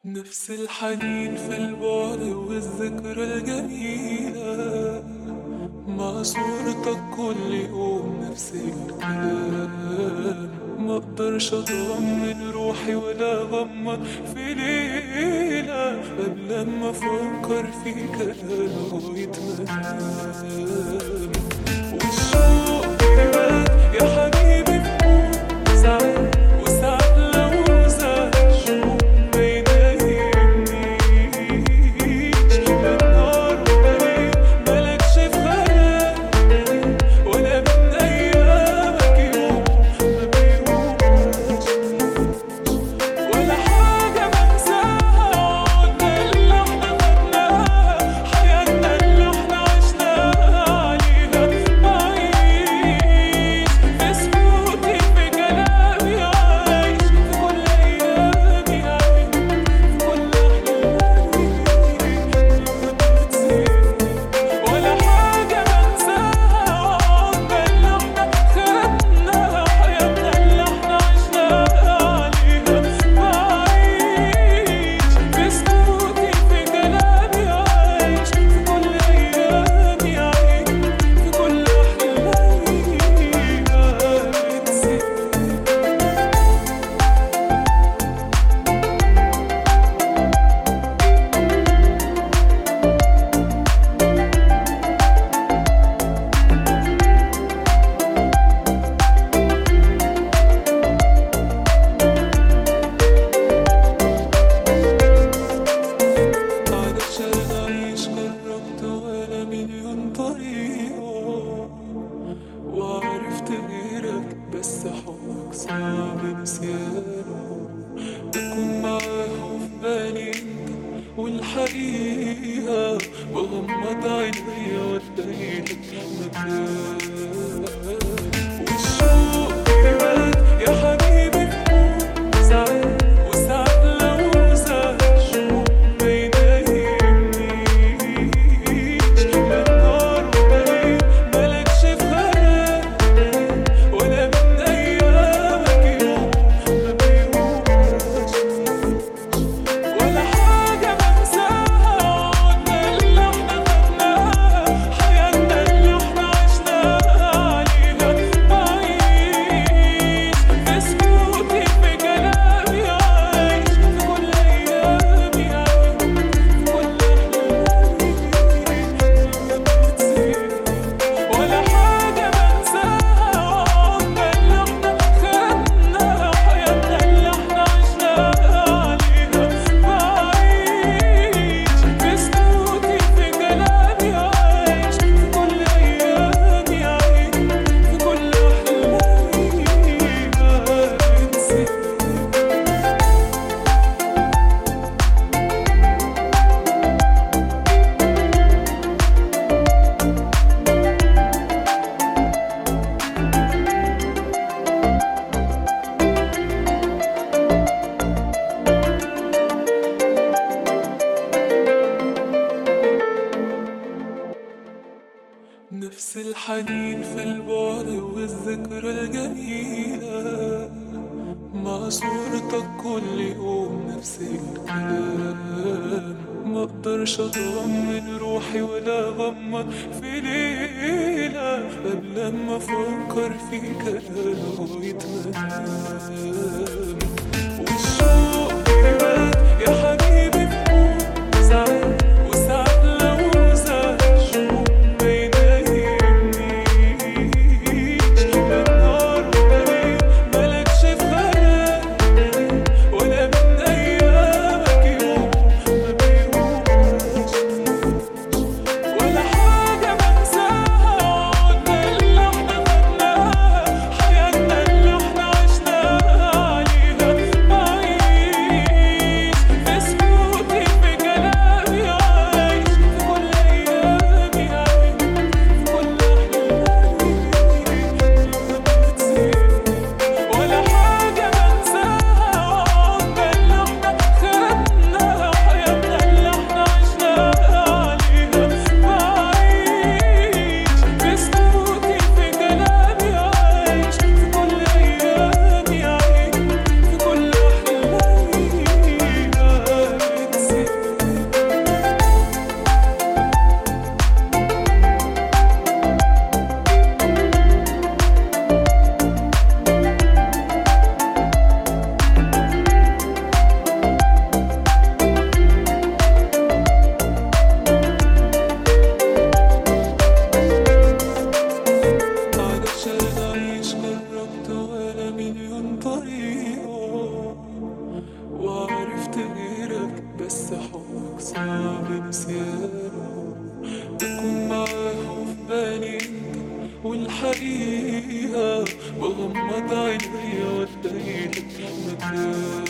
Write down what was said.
نفس الحنين في البعد والذكرى الجميلة مع صورتك كل يوم نفس الكلام ما اقدرش اطمن روحي ولا اغمض في ليلة قبل ما افكر فيك انا لغاية ما انام والشوق بيبات يا حبيبي بموت ساعات وساعات لو زاد الشوق ما ينامنيش لا نهار ولا ليل مالكش في خيالي ولا من ايامك يوم ما بيروحش ولا حاجة بنساها عودنا اللي احنا خدناها حياتنا اللي احنا عشناها عليها بعيش في سكوتي في كلامي عايش في كل أيامي عايش في كل أحلامي لما بتسيبني ولا حاجة بنساها عودنا اللي احنا خدناها حياتنا اللي احنا عشناها عليها بعيش في سكوتي في كلامي عايش في كل أيامي عايش في كل أحلامي بتسيبني علشان أعيش جربت ولا مليون طريقة وعرفت غيرك بس حبك صعب نسيانه بكون معاه وفي بالي انت والحقيقة بغمض عينيا واتلاقيلك مكان والشوق بيبات يا حبيبي بموت ساعات وساعات لو زاد الشوق ما ينامنيش لا نهار ولا ليل مالكش في خيالي ولا من أيامك يوم ما بيروحش ولا حاجة بنساها عودنا اللي احنا خدناها حياتنا اللي احنا عشناها عليها بعيش في سكوتي في كلامي عايش في كل أيامي عايش في كل أحلامي لما بتسيبني ولا حاجة بنساها عودنا اللي احنا خدناها حياتنا اللي احنا عشناها عليها بعيش في سكوتي في كلامي عايش في كل أيامي عايش في كل أحلامي بتسيبني نفس الحنين في البعد والذكرى الجميلة مع صورتك كل يوم نفس الكلام ما اقدرش اطمن روحي ولا اغمض في ليلة قبل ما افكر فيك انا لغاية ما انام والشوق بيبات يا حبيبي بموت ساعات وساعات لو زاد الشوق ما ينامنيش لا نهار ولا ليل مالكش في خيالي ولا من أيامك يوم ما بيروحش ولا حاجة بنساها عودنا اللي احنا خدناها حياتنا اللي احنا عشناها حد غيرك بس حبك صعب نسيانه بكون معاه وفي بالي انت والحقيقة بغمض عيني والاقيلك مكان